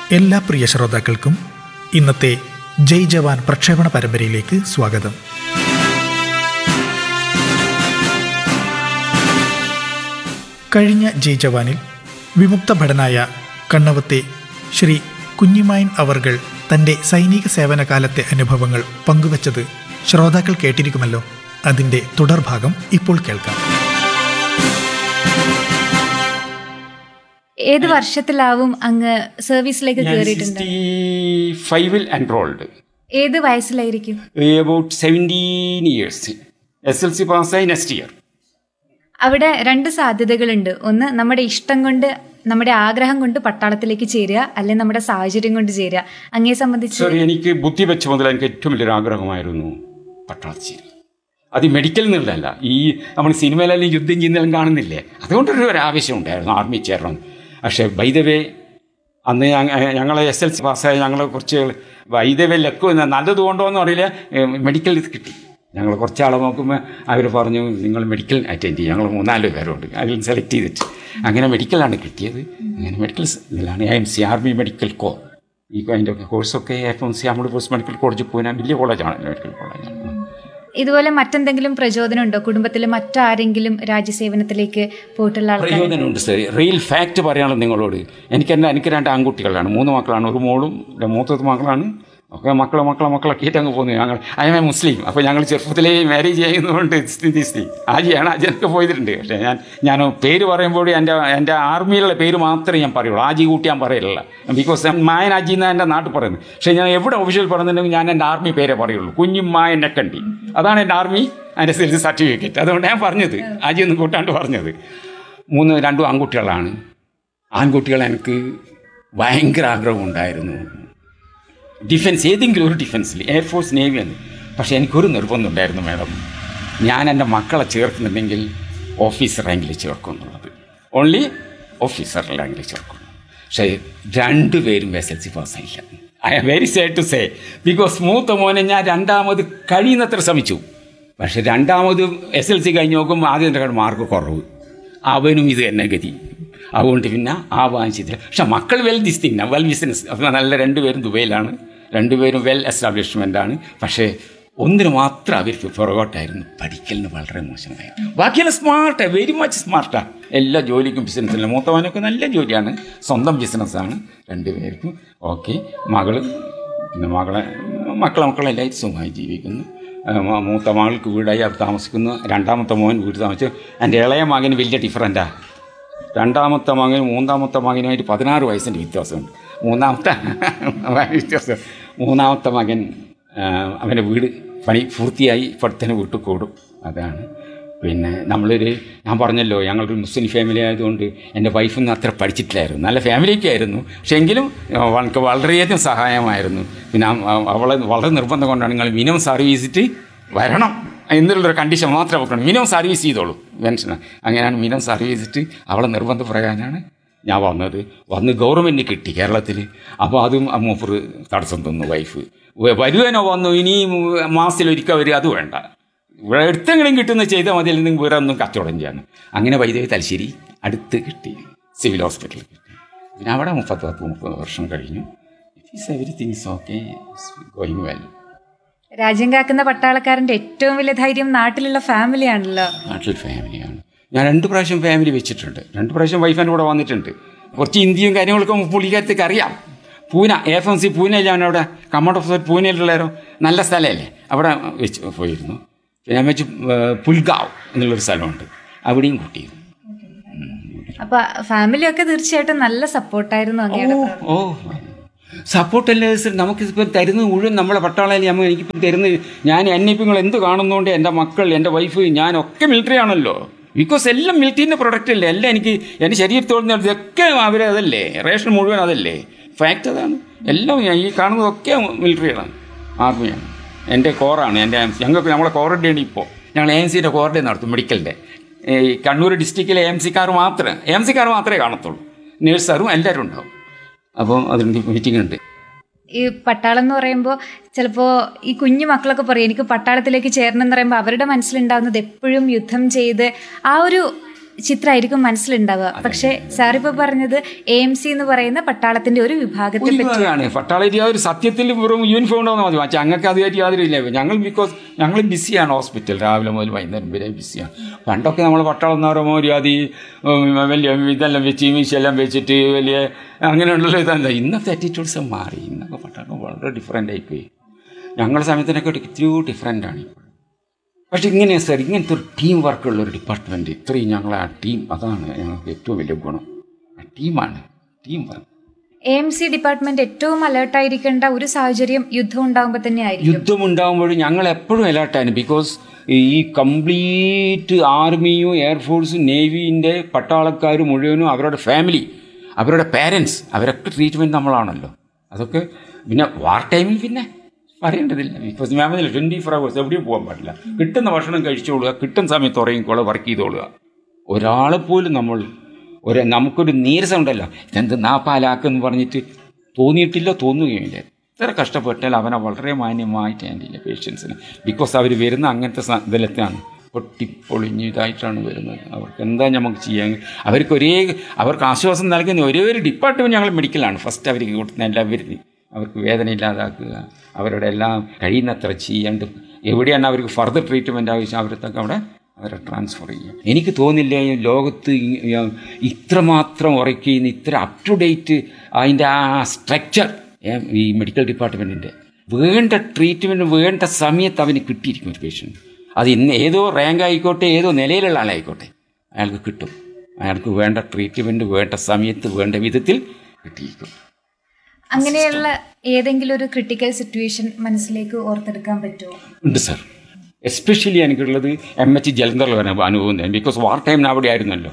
എല്ലാ പ്രിയ ശ്രോതാക്കൾക്കും ഇന്നത്തെ ജയ് ജവാൻ പ്രക്ഷേപണ പരമ്പരയിലേക്ക് സ്വാഗതം കഴിഞ്ഞ ജയ് ജവാനിൽ വിമുക്ത ഭടനായ കണ്ണവത്തെ ശ്രീ കുഞ്ഞിമായൻ അവർകൾ തൻ്റെ സൈനിക സേവനകാലത്തെ അനുഭവങ്ങൾ പങ്കുവച്ചത് ശ്രോതാക്കൾ കേട്ടിരിക്കുമല്ലോ അതിൻ്റെ തുടർഭാഗം ഇപ്പോൾ കേൾക്കാം ഏത് വർഷത്തിലാവും അങ്ങ് സർവീസിലേക്ക് ഞാൻ കയറിയിട്ടുണ്ട് സിക്സ്റ്റി ഫൈവിൽ എൻറോൾഡ് ഏത് വയസ്സിലായിരിക്കും about seventeen years S L C പാസ്സായി നെക്സ്റ്റ് ഇയർ അവിടെ രണ്ട് സാധ്യതകളുണ്ട് ഒന്ന് നമ്മുടെ ഇഷ്ടം കൊണ്ട് നമ്മുടെ ആഗ്രഹം കൊണ്ട് പട്ടാളത്തിലേക്ക് ചേരുക അല്ലെ നമ്മുടെ സാഹചര്യം കൊണ്ട് ചേരുക അങ്ങേ സംബന്ധിച്ച് സോറി എനിക്ക് ബുദ്ധി വെച്ച മുതൽ എനിക്ക് ഏറ്റവും വലിയൊരു ആഗ്രഹമായിരുന്നു പട്ടാളത്തിൽ അത് മെഡിക്കൽ എന്നുള്ളതല്ല ഈ നമ്മൾ സിനിമയിലെല്ലാം യുദ്ധം ചെയ്യുന്നതെല്ലാം കാണുന്നില്ലേ അതുകൊണ്ടൊരു ഒരു ആവശ്യം ഉണ്ടായിരുന്നു ആർമി ചേരണം പക്ഷേ വൈദവേ അന്ന് ഞങ്ങൾ എസ് എൽ സി പാസ്സായ ഞങ്ങളെ കുറച്ച് വൈദവേ ലക്കു നല്ലത് കൊണ്ടോ എന്ന് അറിയില്ല മെഡിക്കൽ ഇത് കിട്ടി ഞങ്ങൾ കുറച്ചാളെ നോക്കുമ്പോൾ അവർ പറഞ്ഞു നിങ്ങൾ മെഡിക്കൽ അറ്റൻഡ് ചെയ്യും ഞങ്ങൾ മൂന്നാല് പേരുണ്ട് അതിൽ സെലക്ട് ചെയ്തിട്ട് അങ്ങനെ മെഡിക്കലാണ് കിട്ടിയത് അങ്ങനെ മെഡിക്കൽ ഇതിലാണ് M C army medical corps ഈ അതിൻ്റെ കോഴ്സൊക്കെ എഫ് എം സി അമ്മൂട് പോസ്റ്റ് മെഡിക്കൽ കോളേജ് പൂന വലിയ കോളേജാണ് മെഡിക്കൽ കോളേജാണ് ഇതുപോലെ മറ്റെന്തെങ്കിലും പ്രചോദനം ഉണ്ടോ കുടുംബത്തിൽ മറ്റാരെങ്കിലും രാജ്യസേവനത്തിലേക്ക് പോയിട്ടുള്ള ആൾക്കാർ പ്രയോജനമുണ്ട് സർ റിയൽ ഫാക്റ്റ് പറയാനുള്ളത് നിങ്ങളോട് എനിക്ക് എൻ്റെ എനിക്ക് രണ്ട് ആൺകുട്ടികളാണ് മൂന്ന് മക്കളാണ് ഒരു മോളും എൻ്റെ മൂത്തത് മക്കളാണ് ഒക്കെ മക്കളെ മക്കളെ മക്കളൊക്കെ ആയിട്ട് അങ്ങ് പോകുന്നു ഞങ്ങൾ അയമേ മുസ്ലിം അപ്പോൾ ഞങ്ങൾ ചെറുപ്പത്തിലേ മാരേജ് ചെയ്യുന്നതുകൊണ്ട് സ്ഥിതി സ്ഥിതി ആജിയാണ് ആജിയൊക്കെ പോയിട്ടുണ്ട് പക്ഷേ ഞാൻ ഞാൻ പേര് പറയുമ്പോൾ എൻ്റെ എൻ്റെ ആർമിയിലുള്ള പേര് മാത്രമേ ഞാൻ പറയുള്ളൂ ആജി കൂട്ടി ഞാൻ പറയില്ല ബിക്കോസ് മായൻ ആജി എന്നാണ് എൻ്റെ നാട്ടിൽ പറയുന്നത് പക്ഷേ ഞാൻ എവിടെ ഒഫീഷ്യൽ പറയുന്നുണ്ടെങ്കിൽ ഞാൻ എൻ്റെ ആർമി പേരേ പറയുള്ളൂ കുഞ്ഞും മായൻ നെക്കണ്ടി അതാണ് എൻ്റെ ആർമി അതിൻ്റെ സെൽസ് സർട്ടിഫിക്കറ്റ് അതുകൊണ്ട് ഞാൻ പറഞ്ഞത് ആജി ഒന്നും കൂട്ടാണ്ട് പറഞ്ഞത് മൂന്ന് രണ്ടും ആൺകുട്ടികളാണ് ആൺകുട്ടികൾ എനിക്ക് ഭയങ്കര ആഗ്രഹമുണ്ടായിരുന്നു ഡിഫൻസ് ഏതെങ്കിലും ഒരു ഡിഫൻസിൽ എയർഫോഴ്സ് നേവി എന്ന് പക്ഷേ എനിക്കൊരു നിർബന്ധമുണ്ടായിരുന്നു മാഡം ഞാൻ എൻ്റെ മക്കളെ ചേർക്കുന്നുണ്ടെങ്കിൽ ഓഫീസർ റാങ്കിൽ ചേർക്കും എന്നുള്ളത് ഓൺലി ഓഫീസർ റാങ്കിൽ ചേർക്കും പക്ഷേ രണ്ടുപേരും എസ് എൽ സി പാസ്സായില്ല I am very sad to say because മൂത്ത മോനെ ഞാൻ രണ്ടാമത് കഴിയുന്നത്ര ശ്രമിച്ചു പക്ഷേ രണ്ടാമത് എസ് എൽ സി കഴിഞ്ഞ് നോക്കുമ്പോൾ ആദ്യത്തെ മാർക്ക് കുറവ് അവനും ഇത് തന്നെ ഗതി അതുകൊണ്ട് പിന്നെ ആ വാങ്ങിച്ചിട്ടില്ല പക്ഷെ മക്കൾ വെൽ ഡിസ്റ്റിങ് വെൽ ബിസിനസ് അപ്പം നല്ല രണ്ടുപേരും ദുബൈയിലാണ് രണ്ടുപേരും വെൽ എസ്റ്റാബ്ലിഷ്മെൻ്റ് ആണ് പക്ഷേ ഒന്നിന് മാത്രം അവർക്ക് പുറകോട്ടായിരുന്നു പഠിക്കലിന് വളരെ മോശമായിരുന്നു ബാക്കിയെല്ലാം സ്മാർട്ട് വെരി മച്ച് സ്മാർട്ടാണ് എല്ലാ ജോലിക്കും ബിസിനസ്സിലും മൂത്തവനൊക്കെ നല്ല ജോലിയാണ് സ്വന്തം ബിസിനസ്സാണ് രണ്ടുപേർക്കും ഓക്കെ മകള് പിന്നെ മകളെ മക്കളെ മക്കളെല്ലാവരും സുഖമായി ജീവിക്കുന്നു മ- മൂത്ത മകൾക്ക് വീടായി അവർ താമസിക്കുന്നു രണ്ടാമത്തെ മോൻ വീട് താമസിച്ചു എൻ്റെ ഇളയ മകന് വലിയ ഡിഫറൻറ്റാണ് രണ്ടാമത്തെ മകനും മൂന്നാമത്തെ മകനുമായിട്ട് പതിനാറ് വയസ്സിൻ്റെ വ്യത്യാസമുണ്ട് മൂന്നാമത്തെ വ്യത്യാസം മൂന്നാമത്തെ മകൻ ആ, അവൻ്റെ വീട് പണി പൂർത്തിയായി ഇപ്പോഴത്തേന് വീട്ടിൽ കൂടും അതാണ് പിന്നെ നമ്മളൊരു ഞാൻ പറഞ്ഞല്ലോ ഞങ്ങളൊരു മുസ്ലിം ഫാമിലി ആയതുകൊണ്ട് എൻ്റെ വൈഫൊന്നും അത്ര പഠിച്ചിട്ടില്ലായിരുന്നു നല്ല ഫാമിലിയൊക്കെ ആയിരുന്നു പക്ഷേ എങ്കിലും അവൾക്ക് വളരെയധികം സഹായമായിരുന്നു പിന്നെ അവ- അവളെ വളരെ നിർബന്ധം കൊണ്ടാണ് നിങ്ങൾ മിനിമം സർവീസിട്ട് വരണം എന്നുള്ളൊരു കണ്ടീഷൻ മാത്രമേ വെക്കണം മിനിമം സർവീസ് ചെയ്തോളൂ പെൻഷൻ അങ്ങനെയാണ് മിനിമം സർവീസ് ചെയ്തിട്ട് അവളെ നിർബന്ധ പ്രകാരമാണ് ഞാൻ വന്നത് വന്ന് ഗവൺമെൻറ് കിട്ടി കേരളത്തിൽ അപ്പോൾ അതും ആ മൂപ്പർ തടസ്സം തന്നു വൈഫ് വ- വരുവാനോ വന്നു ഇനി മാസത്തിൽ ഒരിക്കൽ വരിക അത് വേണ്ട ഇവിടെ അടുത്തെങ്കിലും കിട്ടുന്ന ചെയ്താൽ മതി അല്ലെങ്കിൽ വേറെ ഒന്നും കച്ചവടം ചെയ്യണം അങ്ങനെ വൈദ്യുതി തലശ്ശേരി അടുത്ത് കിട്ടി സിവിൽ ഹോസ്പിറ്റലിൽ കിട്ടി പിന്നെ അവിടെ മുപ്പത്തി പത്ത് മുപ്പത് വർഷം കഴിഞ്ഞു it's everything is okay going well രാജ്യം കാക്കുന്ന പട്ടാളക്കാരന്റെ ഏറ്റവും വലിയ ധൈര്യം നാട്ടിലുള്ള ഫാമിലിയാണല്ലോ നാട്ടിൽ ഫാമിലിയാണ് ഞാൻ രണ്ട് പ്രാവശ്യം ഫാമിലി വെച്ചിട്ടുണ്ട് രണ്ട് പ്രാവശ്യം വൈഫിൻ്റെ കൂടെ വന്നിട്ടുണ്ട് കുറച്ച് ഹിന്ദിയും കാര്യങ്ങളൊക്കെ പുള്ളിക്കാരത്തേക്ക് അറിയാം പൂന എഫ് എം സി പൂനെയിൽ ഞാൻ അവിടെ കമ്മൗണ്ട് ഓഫ് പൂനെയിലുള്ളവരോ നല്ല സ്ഥലമല്ലേ അവിടെ വെച്ച് പോയിരുന്നു പിന്നെ ഞാൻ വെച്ച് പുൽഗാവ് എന്നുള്ളൊരു സ്ഥലമുണ്ട് അവിടെയും കൂട്ടിയിരുന്നു അപ്പൊ ഫാമിലിയൊക്കെ തീർച്ചയായിട്ടും നല്ല സപ്പോർട്ടായിരുന്നു അങ്ങയുടെ ഓ സപ്പോർട്ടല്ലേ സർ നമുക്കിപ്പോൾ തരുന്നത് മുഴുവൻ നമ്മളെ പട്ടാളയിൽ നമ്മൾ എനിക്കിപ്പോൾ തരുന്നത് ഞാൻ എന്നെ ഇപ്പം നിങ്ങൾ എന്ത് കാണുന്നതുകൊണ്ട് എൻ്റെ മക്കൾ എൻ്റെ വൈഫ് ഞാനൊക്കെ മിലിറ്ററി ആണല്ലോ ബിക്കോസ് എല്ലാം മിലിറ്ററിൻ്റെ പ്രൊഡക്റ്റ് അല്ലേ എല്ലാം എനിക്ക് എൻ്റെ ശരീരത്തോട് ഇതൊക്കെ അവർ അതല്ലേ റേഷൻ മുഴുവൻ അതല്ലേ ഫാക്റ്റ് അതാണ് എല്ലാം ഞാൻ ഈ കാണുന്നതൊക്കെ മിലിറ്ററിയാണ് ആർമിയാണ് എൻ്റെ കോറാണ് എൻ്റെ ഞങ്ങൾക്ക് നമ്മളെ കോറിൻ്റെയാണ് ഇപ്പോൾ ഞങ്ങൾ എ എം സിയുടെ കോറിൻ്റെ നടത്തും മെഡിക്കലിൻ്റെ ഈ കണ്ണൂർ ഡിസ്ട്രിക്റ്റിലെ എം സിക്കാർ മാത്രമേ എം സിക്കാർ മാത്രമേ കാണത്തുള്ളൂ നേഴ്സാറും എല്ലാവരും ഉണ്ടാവും അപ്പോൾ അതിൻ്റെ മീറ്റിംഗ് ഉണ്ട് ഈ പട്ടാളം എന്ന് പറയുമ്പോൾ ചിലപ്പോൾ ഈ കുഞ്ഞു മക്കളൊക്കെ പറയും എനിക്ക് പട്ടാളത്തിലേക്ക് ചേരണം എന്ന് പറയുമ്പോൾ അവരുടെ മനസ്സിലുണ്ടാവുന്നത് എപ്പോഴും യുദ്ധം ചെയ്ത് ആ ഒരു ചിത്രമായിരിക്കും മനസ്സിലുണ്ടാവുക പക്ഷെ സാർ ഇപ്പൊ പറഞ്ഞത് എ എം സി എന്ന് പറയുന്ന പട്ടാളത്തിന്റെ ഒരു വിഭാഗത്തെ ഒരു പറ്റി വിഭാഗമാണ് പട്ടാളത്തിൽ ആ ഒരു സത്യത്തിൽ വെറും യൂണിഫോം ഉണ്ടാവുന്ന മതി പക്ഷേ ഞങ്ങൾക്ക് അതുമായിട്ട് യാതൊരു ഇല്ല ഞങ്ങൾ ബിക്കോസ് ഞങ്ങൾ ബിസിയാണ് ഹോസ്പിറ്റൽ രാവിലെ മുതൽ വൈകുന്നേരം വരെ ബിസിയാണ് പണ്ടൊക്കെ നമ്മൾ പട്ടാളം എന്ന് പറയുമ്പോൾ ഒരു അതി വലിയ ഇതെല്ലാം വെച്ച് മീശെല്ലാം വെച്ചിട്ട് വലിയ അങ്ങനെയുള്ള ഇതല്ല ഇന്നത്തെ ആറ്റിറ്റ്യൂഡ്സ് മാറി ഇന്നൊക്കെ പട്ടാളം വളരെ ഡിഫറെൻ്റ് ആയിപ്പോയി ഞങ്ങളുടെ സമയത്തിനൊക്കെ എത്രയോ ഡിഫറെൻ്റ് ആണ് ഇപ്പോൾ പക്ഷേ ഇങ്ങനെ സാർ ഇങ്ങനത്തെ ഒരു ടീം വർക്കുള്ള ഒരു ഡിപ്പാർട്ട്മെൻറ്റ് ഇത്രയും ഞങ്ങൾ ആ ടീം അതാണ് ഞങ്ങൾക്ക് ഏറ്റവും വലിയ ഗുണം ആ ടീമാണ് team work A M C department ഏറ്റവും അലേർട്ടായിരിക്കേണ്ട ഒരു സാഹചര്യം യുദ്ധം ഉണ്ടാകുമ്പോൾ തന്നെ ആയിരിക്കും യുദ്ധം ഉണ്ടാകുമ്പോൾ ഞങ്ങൾ എപ്പോഴും അലേർട്ടാണ് ബിക്കോസ് ഈ കംപ്ലീറ്റ് ആർമിയും എയർഫോഴ്സും നേവിൻ്റെ പട്ടാളക്കാർ മുഴുവനും അവരുടെ ഫാമിലി അവരുടെ പേരൻസ് അവരൊക്കെ ട്രീറ്റ്മെൻറ്റ് നമ്മളാണല്ലോ അതൊക്കെ പിന്നെ വാർ ടൈമിൽ പിന്നെ പറയേണ്ടതില്ല ബിക്കോസ് മാമിൽ ട്വൻറ്റി ഫോർ അവേഴ്സ് എവിടെയും പോകാൻ പാടില്ല കിട്ടുന്ന ഭക്ഷണം കഴിച്ചോളുക കിട്ടുന്ന സമയത്ത് ഉറങ്ങിക്കോളുക വർക്ക് ചെയ്തോളുക ഒരാളെ പോലും നമ്മൾ ഒരു നമുക്കൊരു നീരസം ഉണ്ടല്ലോ ഇതെന്ത് നാപ്പാലാക്കെന്ന് പറഞ്ഞിട്ട് തോന്നിയിട്ടില്ല തോന്നുകയുമില്ല എത്ര കഷ്ടപ്പെട്ടാൽ അവനെ വളരെ മാന്യമായിട്ട് ഹാൻഡിൽ ചെയ്യുക പേഷ്യൻസിന് ബിക്കോസ് അവർ വരുന്ന അങ്ങനത്തെ സ- ഇതിലെത്താണ് പൊട്ടിപ്പൊളിഞ്ഞ് ഇതായിട്ടാണ് വരുന്നത് അവർക്ക് എന്താ നമുക്ക് ചെയ്യാൻ അവർക്ക് ഒരേ അവർക്ക് ആശ്വാസം നൽകുന്ന ഒരേ ഒരു ഡിപ്പാർട്ട്മെൻറ്റ് ഞങ്ങൾ മെഡിക്കലാണ് ഫസ്റ്റ് അവർക്ക് കൊടുക്കുന്ന എല്ലാവരും അവർക്ക് വേദന ഇല്ലാതാക്കുക അവരുടെ എല്ലാം കഴിയുന്നത്ര ചെയ്യാണ്ട് എവിടെയാണ് അവർക്ക് ഫർദർ ട്രീറ്റ്മെൻറ്റ് ആവശ്യം അവരത്തൊക്കെ അവിടെ അവരെ ട്രാൻസ്ഫർ ചെയ്യും എനിക്ക് തോന്നില്ല ഈ ലോകത്ത് ഈ- ഈ ഇത്രമാത്രം ഉറയ്ക്കുന്ന ഇത്ര അപ് ടു ഡേറ്റ് അതിൻ്റെ ആ സ്ട്രക്ചർ ഈ മെഡിക്കൽ ഡിപ്പാർട്ട്മെൻറ്റിൻ്റെ വേണ്ട ട്രീറ്റ്മെൻറ്റ് വേണ്ട സമയത്ത് അവന് കിട്ടിയിരിക്കും ഒരു പേഷ്യൻ്റ് അത് ഇന്ന് ഏതോ റാങ്ക് ആയിക്കോട്ടെ ഏതോ നിലയിലുള്ള ആളായിക്കോട്ടെ അയാൾക്ക് കിട്ടും അയാൾക്ക് വേണ്ട ട്രീറ്റ്മെൻറ്റ് വേണ്ട സമയത്ത് വേണ്ട വിധത്തിൽ കിട്ടിയിരിക്കും അങ്ങനെയുള്ള ഏതെങ്കിലും ഒരു ക്രിട്ടിക്കൽ സിറ്റുവേഷൻ മനസ്സിലേക്ക് ഓർത്തെടുക്കാൻ പറ്റുമോ ഉണ്ട് സാർ എസ്പെഷ്യലി എനിക്കുള്ളത് എം എച്ച് ജലന്ധറിൽ വരെ അനുഭവം തന്നെ ബിക്കോസ് വാർ ടൈമിന് അവിടെ ആയിരുന്നല്ലോ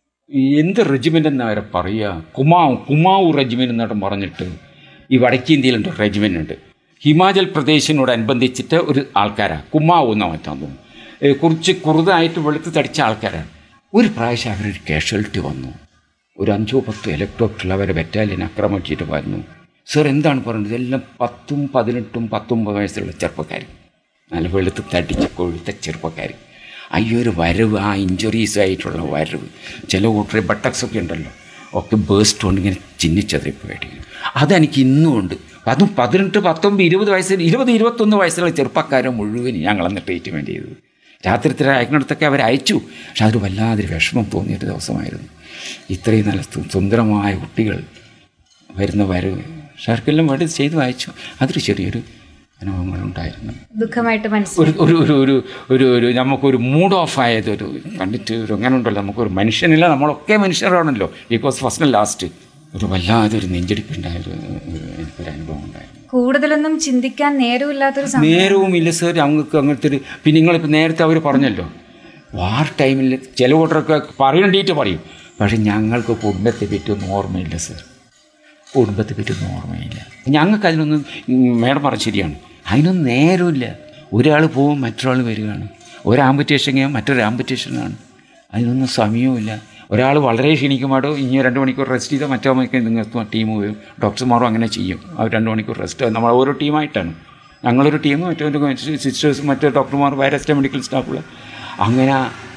ഈ എന്ത് റെജിമെൻ്റ് എന്നാ അവരെ പറയുക കുമാവ് കുമാവു റെജിമെൻ്റ് എന്നിട്ട് പറഞ്ഞിട്ട് ഈ വടക്കേന്ത്യയിലുണ്ട് റെജിമെൻ്റ് ഉണ്ട് ഹിമാചൽ പ്രദേശിനോടനുബന്ധിച്ചിട്ട് ഒരു ആൾക്കാരാണ് കുമാവു എന്നാ മറ്റാൻ തോന്നുന്നു ഏ, കുറച്ച് കുറുതായിട്ട് വെളുത്ത് തടിച്ച ആൾക്കാരാണ് ഒരു പ്രാവശ്യം അവരൊരു കാഷ്വാലിറ്റി വന്നു ഒരു അഞ്ചോ പത്തോ ഇലക്ട്രോപ്റ്ററിൽ അവരെ ബറ്റാലിയൻ ആക്രമിച്ചിട്ട് വരുന്നു സർ എന്താണ് പറയുന്നത് ഇതെല്ലാം പത്തും പതിനെട്ടും പത്തൊമ്പത് വയസ്സുള്ള ചെറുപ്പക്കാർ നല്ല വെളുത്ത് തടിച്ച കൊഴുത്ത ചെറുപ്പക്കാർ അയ്യൊരു വരവ് ആ ഇഞ്ചുറീസ് ആയിട്ടുള്ള വരവ് ചില കൂട്ടർ ബട്ടക്സ് ഒക്കെ ഉണ്ടല്ലോ ഒക്കെ ബേസ്റ്റ് കൊണ്ട് ഇങ്ങനെ ചിന്നിച്ചതറിപ്പോയിട്ട് അതെനിക്ക് ഇന്നും ഉണ്ട് അതും പതിനെട്ട് പത്തൊമ്പത് ഇരുപത് വയസ്സിൽ ഇരുപത് ഇരുപത്തൊന്ന് വയസ്സുള്ള ചെറുപ്പക്കാരെ മുഴുവൻ ഞങ്ങളന്ന് ട്രീറ്റ്മെൻറ്റ് ചെയ്തത് രാത്രിത്തിൽ അയക്കുന്നിടത്തൊക്കെ അവർ അയച്ചു പക്ഷെ അതൊരു വല്ലാതൊരു വിഷമം തോന്നിയൊരു ദിവസമായിരുന്നു ഇത്രയും നല്ല സു- സുന്ദരമായ കുട്ടികൾ വരുന്ന വരവ് ഷർക്കെല്ലാം വേണ്ടി ചെയ്തു അയച്ചു അതൊരു ചെറിയൊരു അനുഭവങ്ങളുണ്ടായിരുന്നു ദുഃഖമായിട്ട് മനസ്സിൽ ഒരു ഒരു ഒരു ഒരു ഒരു ഒരു നമുക്കൊരു മൂഡ് ഓഫ് ആയത് ഒരു കണ്ടിട്ട് ഒരു അങ്ങനെ ഉണ്ടല്ലോ നമുക്കൊരു മനുഷ്യനില്ല നമ്മളൊക്കെ മനുഷ്യരാണല്ലോ ബിക്കോസ് ഫസ്റ്റ് ആൻഡ് ലാസ്റ്റ് ഒരു വല്ലാതൊരു നെഞ്ചടിപ്പുണ്ടായ ഒരു ഒരു എനിക്കൊരു അനുഭവം ഉണ്ടായിരുന്നു കൂടുതലൊന്നും ചിന്തിക്കാൻ നേരമില്ലാത്തൊരു സമയം നേരവുമില്ല സാർ ഞങ്ങൾക്ക് അങ്ങനത്തെ ഒരു പിന്നെ നിങ്ങളിപ്പോൾ നേരത്തെ അവർ പറഞ്ഞല്ലോ വാർ ടൈമിൽ ചില കൂട്ടരൊക്കെ പറയണ്ടീട്ട് പറയും പക്ഷെ ഞങ്ങൾക്ക് കുടുംബത്തെ പറ്റിയൊന്നും ഓർമ്മയില്ല സാർ കുടുംബത്തെ പറ്റിയൊന്നും ഓർമ്മയില്ല ഞങ്ങൾക്ക് അതിനൊന്നും മേഡം പറഞ്ഞ ശരിയാണ് അതിനൊന്നും നേരമില്ല ഒരാൾ പോവും മറ്റൊരാൾ വരികയാണ് ഒരു ആംബുറ്റേഷൻ ചെയ്യാൻ മറ്റൊരു ആംബുറ്റേഷനാണ് അതിനൊന്നും സമയവുമില്ല ഒരാൾ വളരെ ക്ഷീണിക്കുമ്പോഴോ ഇനി രണ്ട് മണിക്കൂർ റെസ്റ്റ് ചെയ്താൽ മറ്റോ മണിക്കൂർ നിങ്ങൾക്ക് ടീം വരും ഡോക്ടർമാരും അങ്ങനെ ചെയ്യും അവർ രണ്ട് മണിക്കൂർ റെസ്റ്റ് നമ്മൾ ഓരോ ടീമായിട്ടാണ് ഞങ്ങളൊരു ടീം മറ്റൊരു സിസ്റ്റേഴ്സും മറ്റു ഡോക്ടർമാർ വൈറസ്റ്റ് മെഡിക്കൽ സ്റ്റാഫുകൾ അങ്ങനെ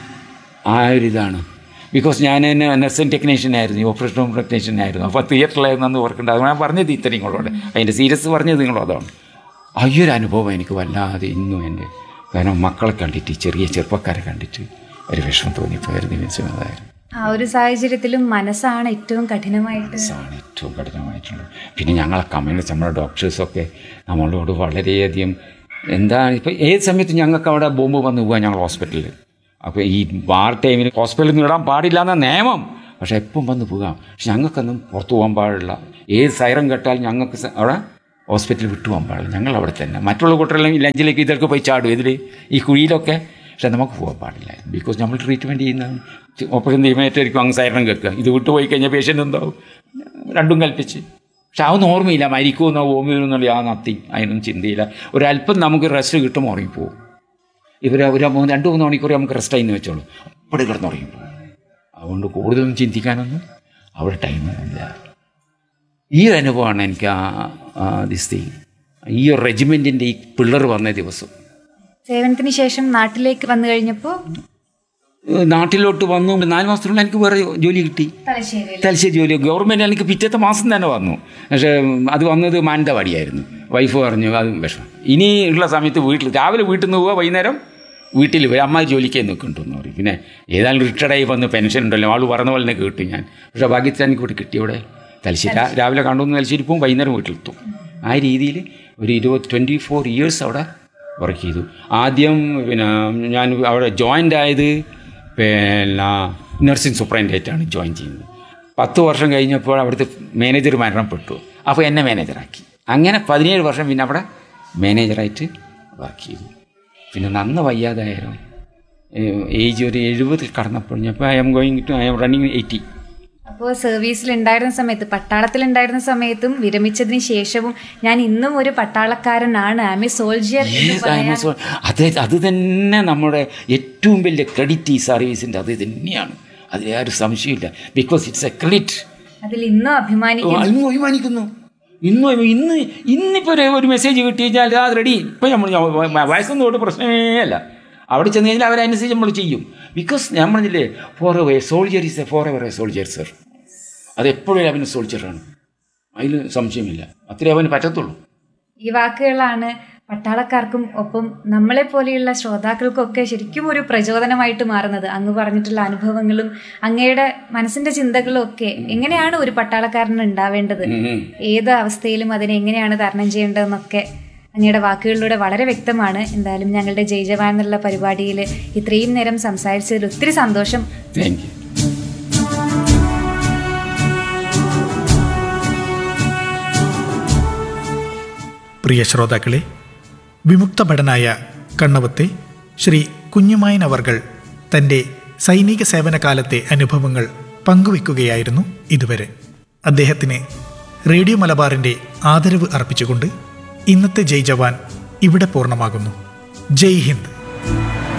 ആ ഒരു ഇതാണ് ബിക്കോസ് ഞാൻ തന്നെ നഴ്സൻ ടെക്നീഷ്യൻ ആയിരുന്നു ഓപ്പറേഷൻ റൂം ടെക്നീഷ്യൻ ആയിരുന്നു അപ്പോൾ തിയേറ്ററിലായിരുന്നു അന്ന് വർക്കുണ്ട് അത് ഞാൻ പറഞ്ഞത് ഇത്ര നിങ്ങളോട് അതിൻ്റെ സീരിയസ് പറഞ്ഞത് നിങ്ങളോ അതാണ് ആ ഈ ഒരു അനുഭവം എനിക്ക് വല്ലാതെ ഇന്നും എൻ്റെ കാരണം മക്കളെ കണ്ടിട്ട് ചെറിയ ചെറുപ്പക്കാരെ കണ്ടിട്ട് ഒരു വിഷമം തോന്നിപ്പോയായിരുന്നു നിമിഷം അതായിരുന്നു ആ ഒരു സാഹചര്യത്തിലും മനസ്സാണ് ഏറ്റവും കഠിനമായിട്ട് ആണ് ഏറ്റവും കഠിനമായിട്ടുള്ളത് പിന്നെ ഞങ്ങളെ കമ്മ്യൂണിസ്റ്റ് നമ്മുടെ ഡോക്ടേഴ്സൊക്കെ നമ്മളോട് വളരെയധികം എന്താ ഇപ്പം ഏത് സമയത്ത് ഞങ്ങൾക്ക് അവിടെ ബോംബ് വന്ന് പോകാൻ ഞങ്ങൾ ഹോസ്പിറ്റലിൽ അപ്പോൾ ഈ വാർ ടൈമിൽ ഹോസ്പിറ്റലിൽ നിന്ന് ഇടാൻ പാടില്ല എന്ന നിയമം പക്ഷേ എപ്പം വന്ന് പോകാം പക്ഷെ ഞങ്ങൾക്കൊന്നും പുറത്തു പോകാൻ പാടില്ല ഏത് സൈറം കേട്ടാലും ഞങ്ങൾക്ക് സ- അവിടെ ഹോസ്പിറ്റലിൽ വിട്ടു പോകാൻ പാടില്ല ഞങ്ങൾ അവിടെ തന്നെ മറ്റുള്ള കൂട്ടരെല്ലാം ഈ ലഞ്ചിലേക്ക് ഇതൊക്കെ പോയി ചാടും ഇതിൽ ഈ കുഴിയിലൊക്കെ പക്ഷെ നമുക്ക് പോകാൻ പാടില്ല ബിക്കോസ് നമ്മൾ ട്രീറ്റ്മെൻറ്റ് ചെയ്യുന്ന ഓപ്പറേഷൻ തീരുമാനമായിട്ടായിരിക്കും അങ്ങ് സൈറം കേൾക്കുക ഇത് വിട്ടു പോയി കഴിഞ്ഞാൽ പേഷ്യൻ്റ് എന്താവും രണ്ടും കൽപ്പിച്ച് പക്ഷെ അതൊന്നും ഓർമ്മയില്ല മരിക്കുമെന്നോ ഓർമ്മയെന്നുള്ള ആ നത്തിങ് അതിനൊന്നും ചിന്തയില്ല ഒരല്പം നമുക്ക് റെസ്റ്റ് കിട്ടും ഉറങ്ങിപ്പോവും ഇവർ ഒരു മൂന്ന് രണ്ട് മൂന്ന് മണിക്കൂർ നമുക്ക് റെസ്റ്റ് ആയിന്ന് വെച്ചോളൂ അപ്പോഴും കിടന്ന് ഉറങ്ങിപ്പോവും അതുകൊണ്ട് കൂടുതലൊന്നും ചിന്തിക്കാനൊന്നും അവിടെ ടൈമില്ല ഈ ഒരു അനുഭവമാണ് എനിക്ക് ആ ദിസ് ഈ ഒരു റെജിമെൻറ്റിൻ്റെ ഈ പിള്ളർ വന്ന ദിവസം സേവനത്തിന് ശേഷം നാട്ടിലേക്ക് വന്നു കഴിഞ്ഞപ്പോൾ ഏഹ് നാട്ടിലോട്ട് വന്നു നാല് മാസത്തിനുള്ളിൽ എനിക്ക് വേറെ ജോലി കിട്ടി തലശ്ശേരിയിൽ തലശ്ശേരി ജോലി ഗവൺമെൻറ് എനിക്ക് പിറ്റത്തെ മാസം തന്നെ വന്നു പക്ഷേ അത് വന്നത് മാനന്തവാടിയായിരുന്നു വൈഫ് പറഞ്ഞു അത് വിഷമം ഇനി ഉള്ള സമയത്ത് വീട്ടിൽ രാവിലെ വീട്ടിൽ നിന്ന് പോവുക വൈകുന്നേരം വീട്ടിൽ വരും അമ്മ ജോലിക്ക് നിൽക്കുന്നുണ്ടെന്ന് പറയും പിന്നെ ഏതായാലും റിട്ടയർഡായി വന്ന് പെൻഷൻ ഉണ്ടല്ലോ ആൾ പറഞ്ഞ പോലെ തന്നെ കേട്ടു ഞാൻ പക്ഷേ ഭാഗ്യത്തിൽ എനിക്ക് ഇവിടെ കിട്ടിയവിടെ തലശ്ശേരി രാ- രാവിലെ കണ്ടുവന്ന് തലശ്ശേരി പോകും വൈകുന്നേരം വീട്ടിലെത്തും ആ രീതിയിൽ ഒരു ഇരുപത് ട്വൻറ്റി ഫോർ ഇയേഴ്സ് അവിടെ വർക്ക് ചെയ്തു ആദ്യം പിന്നെ ഞാൻ അവിടെ ജോയിൻ്റ് ആയത് പിന്നെ നഴ്സിംഗ് സൂപ്രണ്ടായിട്ടാണ് ജോയിൻ ചെയ്യുന്നത് പത്ത് വർഷം കഴിഞ്ഞപ്പോൾ അവിടുത്തെ മാനേജർ മരണപ്പെട്ടു അപ്പോൾ എന്നെ മാനേജറാക്കി അങ്ങനെ പതിനേഴ് വർഷം പിന്നെ അവിടെ മാനേജറായിട്ട് വർക്ക് ചെയ്തു പിന്നെ നന്ന വയ്യാതായാലും ഏജ് ഒരു എഴുപത് കടന്നപ്പോൾ ഞാൻ I'm going to I'm running eighty അപ്പോൾ സർവീസിൽ ഉണ്ടായിരുന്ന സമയത്ത് പട്ടാളത്തിൽ ഉണ്ടായിരുന്ന സമയത്തും വിരമിച്ചതിന് ശേഷവും ഞാൻ ഇന്നും ഒരു പട്ടാളക്കാരനാണ് ആമി സോൾജിയർ എന്ന് Yes, I പറയാൻ am so- അത് അത് തന്നെ നമ്മുടെ ഏറ്റവും വലിയ ക്രെഡിറ്റ് ഈ സർവീസിൻ്റെ അത് തന്നെയാണ് അതിൽ യാതൊരു സംശയമില്ല ബിക്കോസ് ഇറ്റ്സ് എ ക്രെഡിറ്റ് അതിൽ ഇന്നും അഭിമാനിക്കുന്നു ഇന്നും അഭിമാനിക്കുന്നു ഇന്നും അഭി- ഇന്ന് ഇന്നിപ്പോൾ ഒരു ഒരു മെസ്സേജ് കിട്ടി കഴിഞ്ഞാൽ അത് റെഡി ഇപ്പം നമ്മൾ വയസ്സൊന്നും തൊട്ട് പ്രശ്നമേ അല്ല അവിടെ ചെന്ന് കഴിഞ്ഞാൽ അവരനുസരിച്ച് നമ്മൾ ചെയ്യും ബിക്കോസ് നമ്മളില്ലേ for a soldier is a forever a soldier sir അത് എപ്പോഴും അവന് സോൾജറാണ് അതിൽ സംശയമില്ല അത്രേ അവന് പറ്റത്തുള്ളൂ ഈ വാക്കുകളാണ് പട്ടാളക്കാർക്കും ഒപ്പം നമ്മളെ പോലെയുള്ള ശ്രോതാക്കൾക്കൊക്കെ ശരിക്കും ഒരു പ്രചോദനമായിട്ട് മാറുന്നത് അങ്ങ് പറഞ്ഞിട്ടുള്ള അനുഭവങ്ങളും അങ്ങയുടെ മനസ്സിന്റെ ചിന്തകളും ഒക്കെ എങ്ങനെയാണ് ഒരു പട്ടാളക്കാരന് ഉണ്ടാവേണ്ടത് ഉം. ഏത് അവസ്ഥയിലും അതിനെ എങ്ങനെയാണ് തരണം ചെയ്യേണ്ടതെന്നൊക്കെ അങ്ങയുടെ വാക്കുകളിലൂടെ വളരെ വ്യക്തമാണ് എന്തായാലും ഞങ്ങളുടെ ജയ് ജവാൻ എന്നുള്ള പരിപാടിയിൽ ഇത്രയും നേരം സംസാരിച്ചതിൽ ഒത്തിരി സന്തോഷം താങ്ക് യു പ്രിയ ശ്രോതാക്കളെ വിമുക്ത ഭടനായ കണ്ണവത്തെ ശ്രീ കുഞ്ഞുമായൻ അവർകൾ തൻ്റെ സൈനിക സേവനകാലത്തെ അനുഭവങ്ങൾ പങ്കുവെക്കുകയായിരുന്നു ഇതുവരെ അദ്ദേഹത്തിന് റേഡിയോ മലബാറിൻ്റെ ആദരവ് അർപ്പിച്ചുകൊണ്ട് ഇന്നത്തെ ജയ് ജവാൻ ഇവിടെ പൂർണ്ണമാകുന്നു ജയ് ഹിന്ദ്